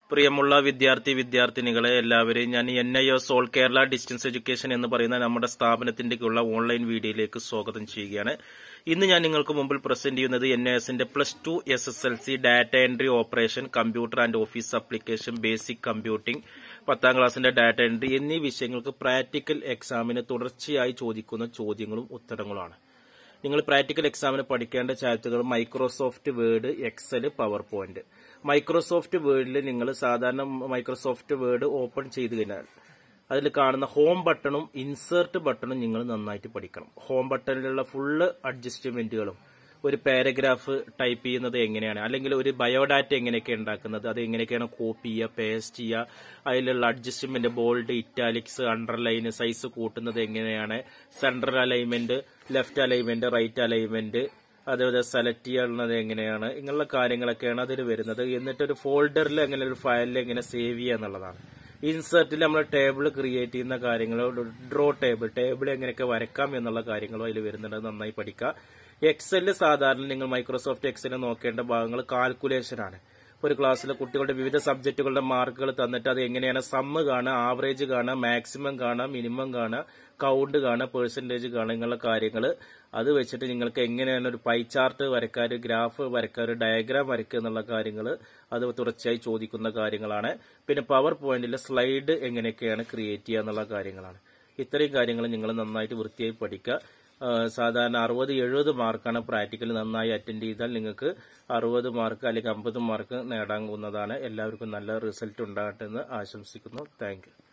പ്രിയമുള്ള വിദ്യാർത്ഥി വിദ്യാർത്ഥിനികളെ എല്ലാവരെയും ഞാൻ N I S all Kerala distance education എന്ന് പറയുന്ന നമ്മുടെ സ്ഥാപനത്തിന്റെക്കുള്ള ഓൺലൈൻ വീഡിയോയിലേക്ക് സ്വാഗതം ചെയ്യുകയാണ് ഇന്ന് ഞാൻ നിങ്ങൾക്ക് മുമ്പിൽ പ്രസന്റ് ചെയ്യുന്നത് എൻ ഐ എസിന്റെ plus two S S L C data entry operation computer and office application basic computing പത്താം ക്ലാസ്സിന്റെ ഡാറ്റ എൻട്രി എന്നീ വിഷയങ്ങൾക്ക് പ്രാക്ടിക്കൽ എക്സാമിന് തുടർച്ചയായി ചോദിക്കുന്ന ചോദ്യങ്ങളും ഉത്തരങ്ങളുമാണ് നിങ്ങൾ പ്രാക്ടിക്കൽ എക്സാമിന് പഠിക്കേണ്ട ചാപ്റ്ററുകൾ Microsoft Word Excel PowerPoint Microsoft വേർഡിൽ നിങ്ങൾ സാധാരണ മൈക്രോസോഫ്റ്റ് വേർഡ് ഓപ്പൺ ചെയ്ത് കഴിഞ്ഞാൽ അതിൽ കാണുന്ന ഹോം ബട്ടണും ഇൻസേർട്ട് ബട്ടണും നിങ്ങൾ നന്നായിട്ട് പഠിക്കണം ഹോം ബട്ടണിലുള്ള ഫുള്ള് അഡ്ജസ്റ്റ്മെന്റുകളും ഒരു പാരഗ്രാഫ് ടൈപ്പ് ചെയ്യുന്നത് എങ്ങനെയാണ് അല്ലെങ്കിൽ ഒരു ബയോഡാറ്റ എങ്ങനെയൊക്കെ ഉണ്ടാക്കുന്നത് അത് എങ്ങനെയൊക്കെയാണ് കോപ്പി ചെയ്യുക പേസ്റ്റ് ചെയ്യുക അതിലുള്ള adjustment bold italics underline size കൂട്ടുന്നത് എങ്ങനെയാണ് central alignment left alignment right alignment അതേപോലെ സെലക്ട് ചെയ്യുന്നത് എങ്ങനെയാണ് ഇങ്ങനെയുള്ള കാര്യങ്ങളൊക്കെയാണ് അതിൽ വരുന്നത് എന്നിട്ട് ഒരു ഫോൾഡറിൽ എങ്ങനെ ഒരു ഫയലിൽ എങ്ങനെ സേവ് ചെയ്യുക എന്നുള്ളതാണ് ഇൻസേർട്ടിൽ നമ്മൾ ടേബിൾ ക്രിയേറ്റ് ചെയ്യുന്ന കാര്യങ്ങൾ ഡ്രോ ടേബിൾ ടേബിൾ എങ്ങനെയൊക്കെ വരക്കാം എന്നുള്ള കാര്യങ്ങളും അതിൽ വരുന്നുണ്ട് നന്നായി പഠിക്കുക എക്സലിൽ സാധാരണ നിങ്ങൾ മൈക്രോസോഫ്റ്റ് എക്സലിൽ നോക്കേണ്ട ഭാഗങ്ങൾ കാൽക്കുലേഷൻ ആണ് ഒരു ക്ലാസ്സിലെ കുട്ടികളുടെ വിവിധ സബ്ജക്റ്റുകളുടെ മാർക്കുകൾ തന്നിട്ട് അത് എങ്ങനെയാണ് സമ്മ് കാണുക ആവറേജ് കാണുക മാക്സിമം കാണുക മിനിമം കാണുക കൗണ്ട് കാണുക പെർസെന്റേജ് കാണുക ഇങ്ങനെയുള്ള കാര്യങ്ങൾ അത് വെച്ചിട്ട് നിങ്ങൾക്ക് എങ്ങനെയാണ് ഒരു പൈ ചാർട്ട് വരയ്ക്കുക ഒരു ഗ്രാഫ് വരയ്ക്കുക ഒരു ഡയഗ്രാം വരയ്ക്കുക എന്നുള്ള കാര്യങ്ങൾ അത് തുടർച്ചയായി ചോദിക്കുന്ന കാര്യങ്ങളാണ് പിന്നെ പവർ പോയിന്റിൽ സ്ലൈഡ് എങ്ങനെയൊക്കെയാണ് ക്രിയേറ്റ് ചെയ്യുക എന്നുള്ള കാര്യങ്ങളാണ് ഇത്രയും കാര്യങ്ങൾ നിങ്ങൾ നന്നായിട്ട് വൃത്തിയായി പഠിക്കുക സാധാരണ അറുപത് എഴുപത് മാർക്കാണ് പ്രാക്ടിക്കൽ നന്നായി അറ്റൻഡ് ചെയ്താൽ നിങ്ങൾക്ക് അറുപത് മാർക്ക് അല്ലെങ്കിൽ അമ്പത് മാർക്ക് നേടാവുന്നതാണ് എല്ലാവർക്കും നല്ല റിസൾട്ട് ഉണ്ടാകട്ടെ എന്ന് ആശംസിക്കുന്നു താങ്ക്